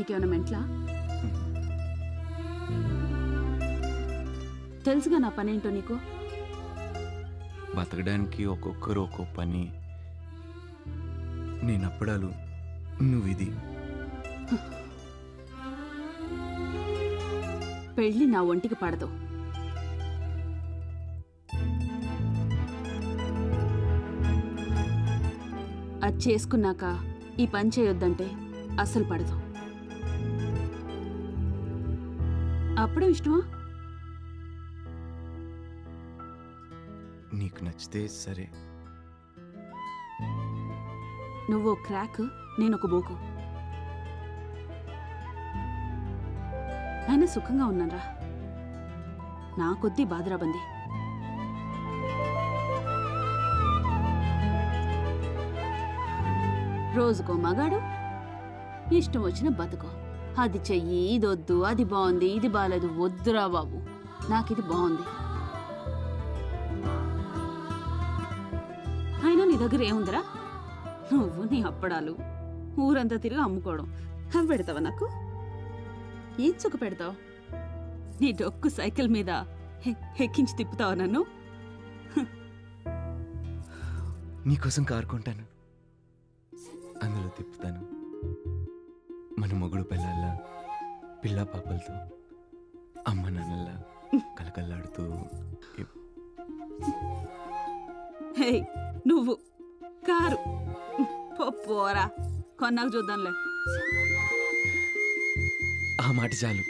నీకేమైనా మెంట్లా తెలుసుగా నా పనేంటో నీకు బతకడానికి ఒక్కొక్కరు ఒక్కో పని నేను అప్పడాలు నువ్వు ఇది పెళ్ళి నా ఒంటికి పడదు అది చేసుకున్నాక ఈ పని చేయొద్దంటే అస్సలు పడదు అప్పుడే ఇష్టమా నీకు నచ్చితే సరే నువ్వు క్రాక్ నేను ఒక బోకు అయినా సుఖంగా ఉన్నానరా నా కొద్దీ బాధరాబంది రోజుకో మగాడు ఇష్టం వచ్చిన బతుకో అది చెయ్యి ఇది వద్దు అది బాగుంది ఇది బాగాలేదు వద్దురా బాబు నాకు ఇది బాగుంది అయినా నీ దగ్గర ఏముందిరా నువ్వు నీ అప్పడాలు ఊరంతా తిరిగి అమ్ముకోవడం అవి పెడతావా నాకు ఏం చుక్క పెడతావు నీ డొక్కు సైకిల్ మీద హె- ఎక్కించి తిప్పుతావా నన్ను నీకోసం కారు కొంటాను అందులో తిప్పుతాను మన మొగుడు పిల్లల్లా పిల్ల పాపలతో అమ్మ నాన్నల్లా కలకల్లాడుతూ ఇ- హే నువ్వు కారు పో పోరా కొన్నాకు చూద్దాంలే ఆ మాట చాలు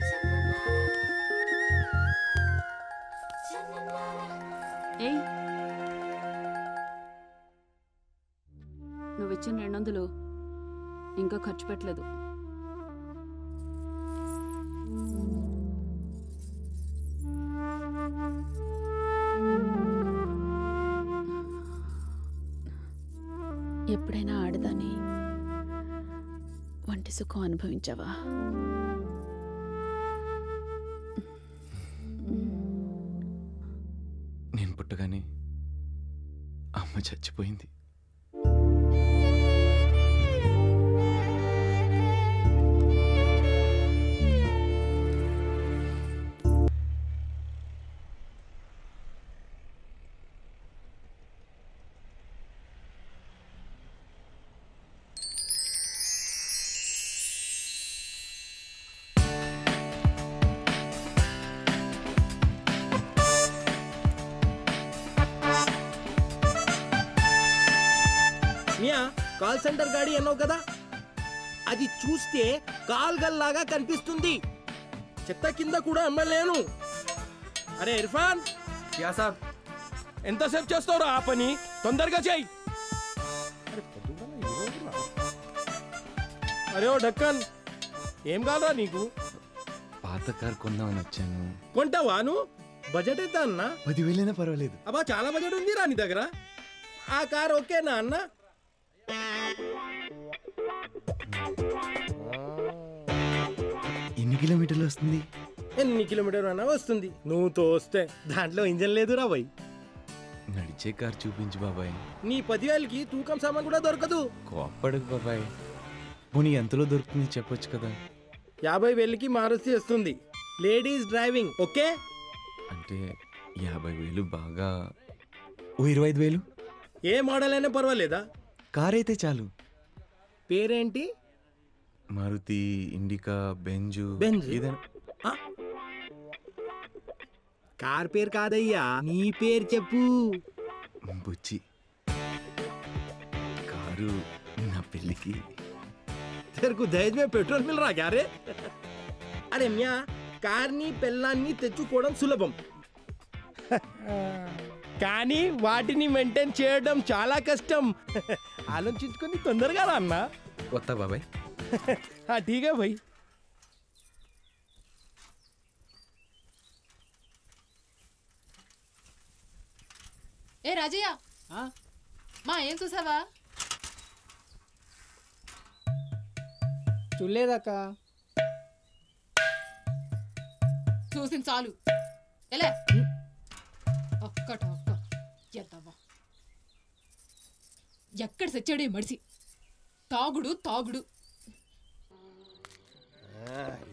ఏయ్ నువ్వు ఇచ్చిన రెండు వందలు ఇంకా ఖర్చు పెట్టలేదు ఎప్పుడైనా ఆడదాన్ని వంటి సుఖం అనుభవించావా నేను పుట్టగానే అమ్మ చచ్చిపోయింది మియా కాల్ సెంటర్ గాడి అన్నావు కదా అది చూస్తే కాల్ గల్లాగా కనిపిస్తుంది చెత్త కింద కూడా అమ్మలేను అరే ఇర్ఫాన్ యా సాబ్ ఎంతసేపు చేస్తావురా ఆ పని తొందరగా చేయి అరే పొద్దుగాల ఈ రోజు రా. అరే ఓ డక్కన్ ఏం కావాలా నీకు పాత కారు కొందామని వచ్చాను కొంటావా నువ్వు బడ్జెట్ ఎంత అన్నా పదివేలైనా పర్వాలేదు అబ్బా చాలా బడ్జెట్ ఉంది రా నీ దగ్గర ఆ కార్ ఓకేనా అన్న ఎన్ని కిలోమీటర్లు వస్తుంది ఎన్ని కిలోమీటర్ అన్నా వస్తుంది నువ్వు తోస్తే దాంట్లో ఇంజన్ లేదురా భయ్ నడిచే కారు చూపించు బాబాయ్ నీ పదివేలకి తూకం సామాన్ కూడా దొరకదు కోప్పడకు బాబాయ్ పోనీ ఎంతలో దొరుకుతుంది చెప్పొచ్చు కదా యాభై వేలకి మారుతి వస్తుంది లేడీస్ డ్రైవింగ్ ఓకే అంటే యాభై వేలు బాగా ఓ ఇరవై ఐదు వేలు ఏ మోడల్ అయినా పర్వాలేదా కార్ అయితే చాలు పేరేంటి మారుతి ఇండికా బెంజు బెంజ్? ఏదైనా ఆ? కార్ పేరు కాదయ్యా నీ పేరు చెప్పు బుచ్చి కారు నా పెళ్ళికి తెరకు దహేజ్ మే పెట్రోల్ మిల్ రా క్యారే అరే మ్యా కార్ని పెళ్ళాన్ని తెచ్చుకోవడం సులభం కానీ వాటిని మెయింటైన్ చేయడం చాలా కష్టం ఆలోచించుకొని తొందరగా రా అన్నా వస్తా బాబాయ్ हाँ ठीक है भाई ఏ రాజయ్య మా ఏం చూసావా చూడలేదక్క చూసింది చాలు ఎలా ఒక్కట ఒక్క ఎద్దవ్వా ఎక్కడ సచ్చాడే మడిసి తాగుడు తాగుడు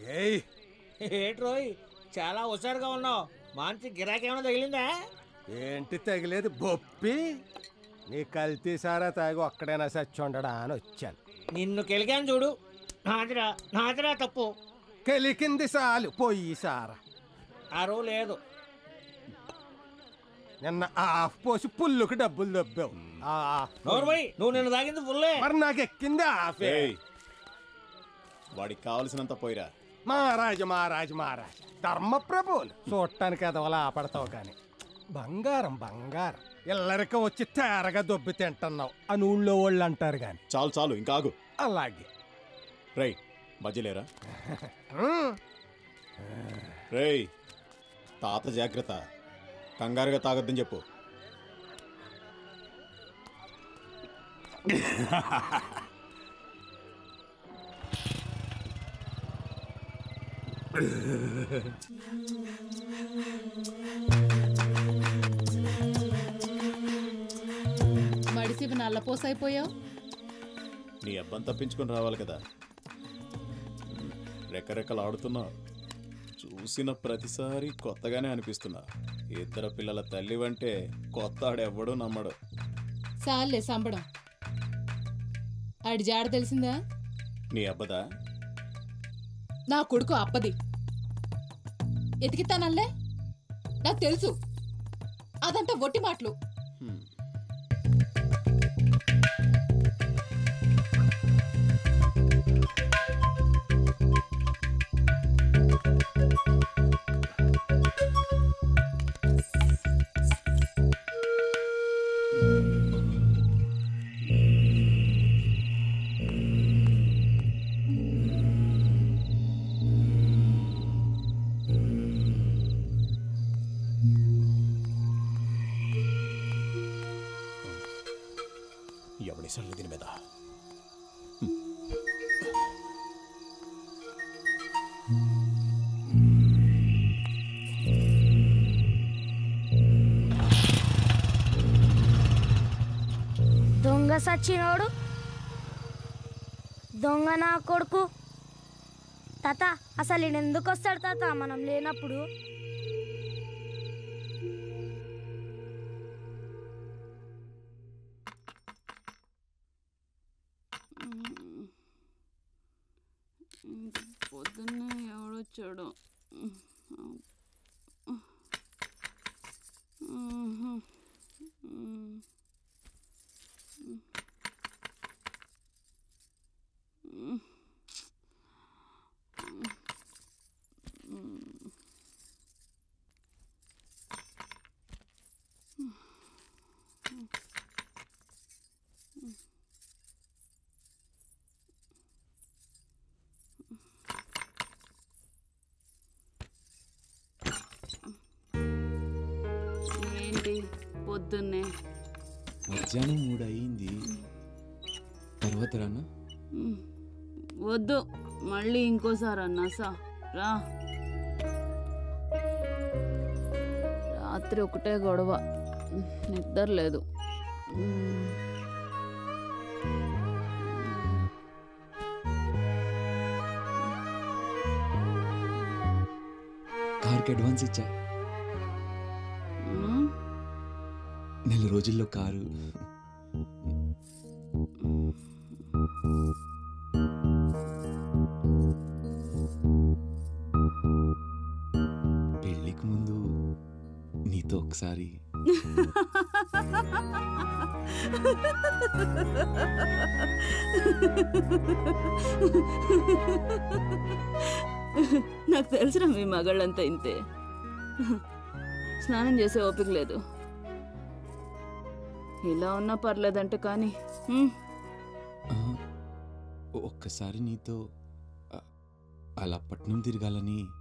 ఏయ్ ఏట్రోయ్ చాలా హుషారుగా ఉన్నావు మంచి గిరాకీ ఏమైనా తగిలిందా ఏంటి తగిలేదు బొప్పి నీ కల్తీ సారా తాగి ఒక్కడైనా సచ్చి ఉండడా అని వచ్చాను నిన్ను కెలికాను చూడు నాదిరా నాదిరా తప్పు కెలికింది సాలు పొయ్యి సారా అరువు లేదు నిన్న ఆఫ్ పోసి పుల్లుకి డబ్బులు దొబ్బావు ఆ ఆఫ్ నోర్మై నువ్వు నిన్ను తాగింది ఫుల్లే మరి నాకు ఎక్కింది ఆఫే ఏయ్ వాడికి కావలసినంత పోయిరా మహారాజు మహారాజు మహారాజు ధర్మప్రభువులు చూడటానికి ఎదవలా ఆపడతావు కానీ బంగారం బంగారం ఇల్లరికం వచ్చి తేరగా దొబ్బి తింటున్నావు అని ఊళ్ళో వాళ్ళు అంటారు కానీ చాలు చాలు ఇంకా ఆగు అలాగే రేయ్ బజ్జలేరా ఉమ్. రేయ్ తాత జాగ్రత్త కంగారుగా తాగొద్దని చెప్పు మడిసి నల్లపోస అయిపోయావు నీ అబ్బం తప్పించుకొని రావాలి కదా రెక్కరెక్కలు ఆడుతున్నావు చూసిన ప్రతిసారి కొత్తగానే అనిపిస్తున్నా ఇద్దరు పిల్లల తల్లివంటే కొత్త ఆడెవ్వడూ నమ్మడు సాల్లే సంబడం ఆడి జాడ తెలిసిందా నీ అబ్బదా నా కొడుకు అప్పది ఎతికితానల్లే నాకు తెలుసు అదంతా ఒట్టి మాటలు హ్మ్. ఎవడి సల్లు దీని మీద దొంగ సచ్చినోడు దొంగ నా కొడుకు తాత అసలు ఈయన ఎందుకు వస్తాడు తాత మనం లేనప్పుడు పొద్దున్నే ఎవడొచ్చాడు ఏంటి పొద్దున్నే మధ్యాహ్నం మూడు అయింది తర్వాత రానా ఉమ్, వద్దు మళ్ళీ ఇంకోసారి అన్నాసా రా రాత్రి ఒకటే గొడవ నిద్ర లేదు ఉమ్. కార్కి అడ్వాన్స్ ఇచ్చా ఉమ్. నెల రోజుల్లో కారు పెళ్ళికి ముందు నీతో ఒకసారి నాకు తెలుసురా మీ మగాళ్ళంతా ఇంతే స్నానం చేసే ఓపిక లేదు ఇలా ఉన్నా పర్లేదంటే కానీ ఉమ్, ఆ, ఒక్కసారి నీతో అ- అలా పట్నం తిరగాలని